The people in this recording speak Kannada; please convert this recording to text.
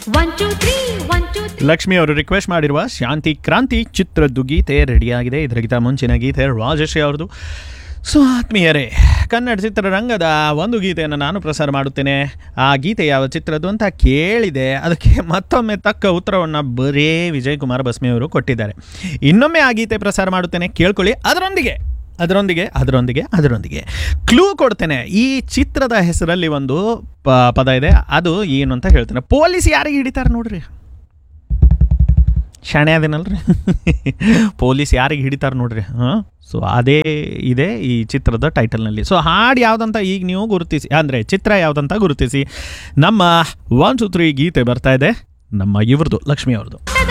one two three one two three Lakshmi ಅವರು ರಿಕ್ವೆಸ್ಟ್ ಮಾಡಿರುವ ಶಾಂತಿ ಕ್ರಾಂತಿ ಚಿತ್ರದ್ದು ಗೀತೆ ರೆಡಿಯಾಗಿದೆ ಇದರಿಗಿಂತ ಮುಂಚಿನ ಗೀತೆ ರಾಜಶ್ರೀ ಅವ್ರದ್ದು ಸೊ ಆತ್ಮೀಯರೇ ಕನ್ನಡ ಚಿತ್ರರಂಗದ ಒಂದು ಗೀತೆಯನ್ನು ನಾನು ಪ್ರಸಾರ ಮಾಡುತ್ತೇನೆ ಆ ಗೀತೆ ಯಾವ ಚಿತ್ರದ್ದು ಅಂತ ಕೇಳಿದೆ ಅದಕ್ಕೆ ಮತ್ತೊಮ್ಮೆ ತಕ್ಕ ಉತ್ತರವನ್ನು ಬರೇ ವಿಜಯ್ ಕುಮಾರ್ ಬಸ್ಮಿ ಅವರು ಕೊಟ್ಟಿದ್ದಾರೆ ಇನ್ನೊಮ್ಮೆ ಆ ಗೀತೆ ಪ್ರಸಾರ ಮಾಡುತ್ತೇನೆ ಕೇಳ್ಕೊಳ್ಳಿ ಅದರೊಂದಿಗೆ ಅದರೊಂದಿಗೆ ಅದರೊಂದಿಗೆ ಅದರೊಂದಿಗೆ ಕ್ಲೂ ಕೊಡ್ತೇನೆ ಈ ಚಿತ್ರದ ಹೆಸರಲ್ಲಿ ಒಂದು ಪ ಪದ ಇದೆ ಅದು ಏನು ಅಂತ ಹೇಳ್ತೇನೆ ಪೊಲೀಸ್ ಯಾರಿಗೆ ಹಿಡಿತಾರೆ ನೋಡ್ರಿ ಶಾಣೆ ಅದೇನಲ್ರಿ ಪೊಲೀಸ್ ಯಾರಿಗೆ ಹಿಡಿತಾರೆ ನೋಡ್ರಿ ಹಾಂ ಸೊ ಅದೇ ಇದೆ ಈ ಚಿತ್ರದ ಟೈಟಲ್ನಲ್ಲಿ ಸೊ ಹಾಡು ಯಾವುದಂತ ಈಗ ನೀವು ಗುರುತಿಸಿ ಅಂದರೆ ಚಿತ್ರ ಯಾವುದಂತ ಗುರುತಿಸಿ ನಮ್ಮ ಒನ್ ಟು ತ್ರೀ ಗೀತೆ ಬರ್ತಾ ಇದೆ ನಮ್ಮ ಇವ್ರದ್ದು ಲಕ್ಷ್ಮಿ ಅವ್ರದ್ದು